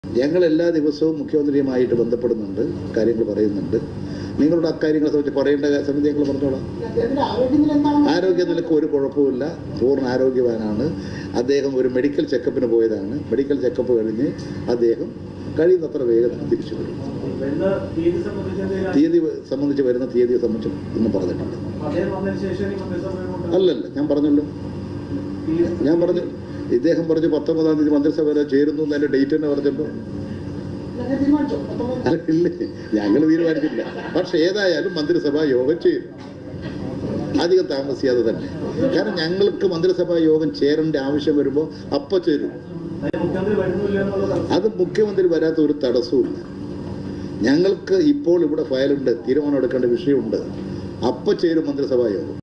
ഞങ്ങൾ എല്ലാ ദിവസവും മുഖ്യമന്ത്രിയുമായിട്ട് ബന്ധപ്പെടുന്നുണ്ട് കാര്യങ്ങൾ പറയുന്നുണ്ട് നിങ്ങളുടെ അക്കാര്യങ്ങളെ സംബന്ധിച്ച് പറയേണ്ട സംബന്ധിച്ച് ഞങ്ങൾ പറഞ്ഞോളാം അദ്ദേഹത്തിന്റെ ആരോഗ്യനില എന്താണ് ആരോഗ്യനിലക്ക് ഒരു കുഴപ്പമില്ല പൂർണ്ണ ആരോഗ്യവാനാണ് അദ്ദേഹം ഒരു മെഡിക്കൽ ചെക്കപ്പിന് പോയതാണ് മെഡിക്കൽ ചെക്കപ്പ് കഴിഞ്ഞ് അദ്ദേഹം കഴിയുന്നത്ര വേഗത്തിൽ തിരിച്ചു വരും വരുന്ന തീയതി സംബന്ധിച്ച് എന്തെങ്കിലും തീയതി സംബന്ധിച്ച് വരുന്ന തീയതിയെ സംബന്ധിച്ച് ഒന്നും പറഞ്ഞിട്ടില്ല അദ്ദേഹം വന്നതിന് ശേഷം ഈ മന്ത്രിസഭ അല്ലല്ല ഞാൻ പറഞ്ഞല്ലോ ഞാൻ പറഞ്ഞു ഇദ്ദേഹം പറഞ്ഞു പത്തൊമ്പതാം തീയതി മന്ത്രിസഭ വരെ ചേരുന്നു എന്നതിന്റെ ഡേറ്റ് തന്നെ പറഞ്ഞല്ലോ അങ്ങനെ തീരുമാനിച്ചോ പത്തൊമ്പത് അല്ല, ഇല്ല ഞങ്ങൾ തീരുമാനിച്ചില്ല പക്ഷെ ഏതായാലും മന്ത്രിസഭാ യോഗം ചേരും അധികം താമസിയാതെ തന്നെ കാരണം ഞങ്ങൾക്ക് മന്ത്രിസഭാ യോഗം ചേരേണ്ട ആവശ്യം വരുമ്പോൾ അപ്പം ചേരും അതായത് മുഖ്യമന്ത്രി വരുന്നില്ല എന്നുള്ളത് അത് മുഖ്യമന്ത്രി വരാത്ത ഒരു തടസ്സവുമില്ല ഞങ്ങൾക്ക് ഇപ്പോൾ ഇവിടെ ഫയലുണ്ട് തീരുമാനം എടുക്കേണ്ട വിഷയമുണ്ട് അപ്പം ചേരും മന്ത്രിസഭാ യോഗം